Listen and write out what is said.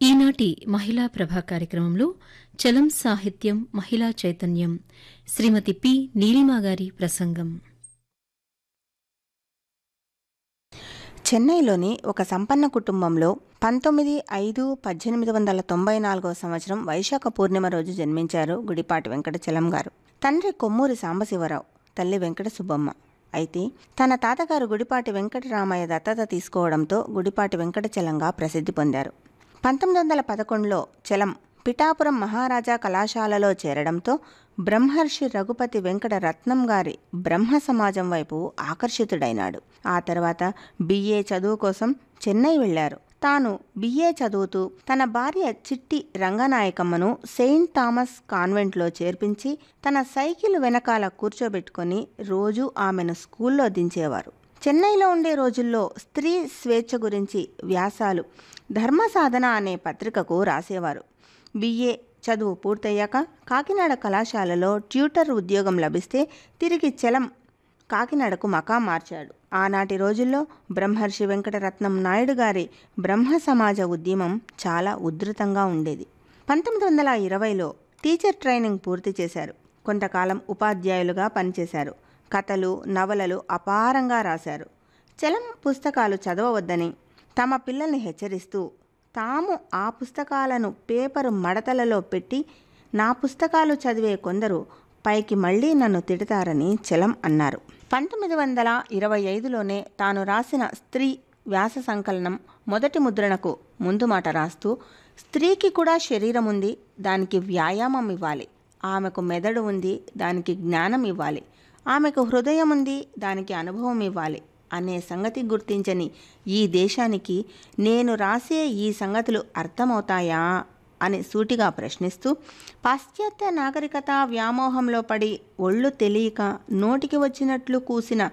ఈనాటి మహిళా ప్రభా కార్యక్రమంలో చలం సాహిత్యం మహిళా చైతన్యం శ్రీమతి పి నీలిమా గారి ప్రసంగం చెన్నైలోని ఒక సంపన్న కుటుంబంలో పంతొమ్మిది ఐదు పద్దెనిమిది వందల తొంభై నాలుగవ సంవత్సరం వైశాఖ పూర్ణిమ రోజు జన్మించారు గుడిపాటి వెంకటచలం గారు తండ్రి కొమ్మూరి సాంబశివరావు తల్లి వెంకట సుబ్బమ్మ అయితే తన తాతగారు గుడిపాటి వెంకటరామయ్య దత్తత తీసుకోవడంతో గుడిపాటి వెంకటచలంగా ప్రసిద్ధి పొందారు పంతొమ్మిది వందల పదకొండులో చలం పిఠాపురం మహారాజా కళాశాలలో చేరడంతో బ్రహ్మర్షి రఘుపతి వెంకట రత్నం గారి బ్రహ్మ సమాజం వైపు ఆకర్షితుడైనాడు ఆ తర్వాత బిఏ చదువు కోసం చెన్నై వెళ్లారు తాను బిఏ చదువుతూ తన భార్య చిట్టి రంగనాయకమ్మను సెయింట్ థామస్ కాన్వెంట్లో చేర్పించి తన సైకిల్ వెనకాల కూర్చోబెట్టుకొని రోజూ ఆమెను స్కూల్లో దించేవారు చెన్నైలో ఉండే రోజుల్లో స్త్రీ స్వేచ్ఛ గురించి వ్యాసాలు ధర్మ సాధన అనే పత్రికకు రాసేవారు బిఏ చదువు పూర్తయ్యాక కాకినాడ కళాశాలలో ట్యూటర్ ఉద్యోగం లభిస్తే తిరిగి చలం కాకినాడకు మకా మార్చాడు ఆనాటి రోజుల్లో బ్రహ్మర్షి వెంకటరత్నం నాయుడు గారి బ్రహ్మ సమాజ ఉద్యమం చాలా ఉధృతంగా ఉండేది పంతొమ్మిది వందల ఇరవైలో టీచర్ ట్రైనింగ్ పూర్తి చేశారు కొంతకాలం ఉపాధ్యాయులుగా పనిచేశారు కథలు నవలలు అపారంగా రాశారు చలం పుస్తకాలు చదవవద్దని తమ పిల్లల్ని హెచ్చరిస్తూ తాము ఆ పుస్తకాలను పేపరు మడతలలో పెట్టి నా పుస్తకాలు చదివే కొందరు పైకి మళ్ళీ నన్ను తిడతారని చలం అన్నారు పంతొమ్మిది వందల ఇరవై ఐదులోనే తాను రాసిన స్త్రీ వ్యాస సంకలనం మొదటి ముద్రణకు ముందు మాట రాస్తూ స్త్రీకి కూడా శరీరం ఉంది దానికి వ్యాయామం ఇవ్వాలి ఆమెకు మెదడు ఉంది దానికి జ్ఞానం ఇవ్వాలి ఆమెకు హృదయం ఉంది దానికి అనుభవం ఇవ్వాలి అనే సంగతి గుర్తించని ఈ దేశానికి నేను రాసే ఈ సంగతులు అర్థమవుతాయా అని సూటిగా ప్రశ్నిస్తూ పాశ్చాత్య నాగరికత వ్యామోహంలో పడి ఒళ్ళు తెలియక నోటికి వచ్చినట్లు కూసిన